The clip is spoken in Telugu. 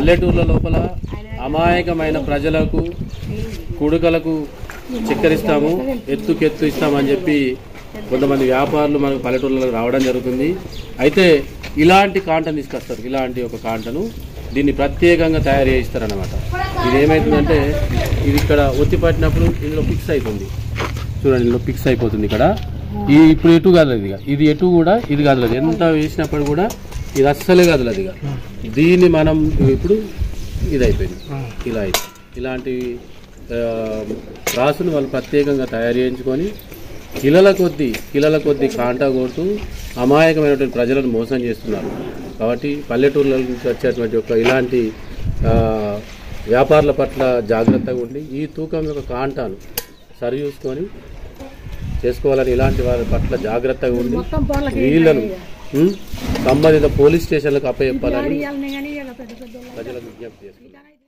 పల్లెటూర్ల లోపల అమాయకమైన ప్రజలకు కుడుకలకు చక్కరిస్తాము ఎత్తుకెత్తు ఇస్తామని చెప్పి కొంతమంది వ్యాపారులు మనకు పల్లెటూర్లలో రావడం జరుగుతుంది అయితే ఇలాంటి కాంటను తీసుకొస్తారు ఇలాంటి ఒక కాంటను దీన్ని ప్రత్యేకంగా తయారు చేయిస్తారనమాట ఇది ఏమవుతుందంటే ఇది ఇక్కడ ఒత్తి పట్టినప్పుడు ఇందులో ఫిక్స్ అవుతుంది చూడండి ఇందులో ఫిక్స్ అయిపోతుంది ఇక్కడ ఈ ఇప్పుడు ఎటు కదలదు ఇక ఇది ఎటు కూడా ఇది కదలదు ఎంత వేసినప్పుడు కూడా ఇది అస్సలే కదలదు ఇక దీన్ని మనం ఇప్పుడు ఇది అయిపోయింది ఇలా అయితే ఇలాంటి ఆ, రాసును వాళ్ళు ప్రత్యేకంగా తయారు చేయించుకొని కిలల కొద్దీ కిలల కొద్దీ కాంటా కొడుతూ అమాయకమైనటువంటి ప్రజలను మోసం చేస్తున్నారు కాబట్టి పల్లెటూర్ల నుంచి వచ్చేటువంటి ఒక ఇలాంటి ఆ, వ్యాపారుల పట్ల జాగ్రత్తగా ఉండి ఈ తూకం యొక్క కాంటాను సరి చూసుకొని చేసుకోవాలని ఇలాంటి వారి పట్ల జాగ్రత్తగా ఉండి వీళ్ళను ఉం, సంబంధిత పోలీస్ స్టేషన్లకు అప్పచెప్పాలని ప్రజలకు విజ్ఞప్తి చేస్తున్నారు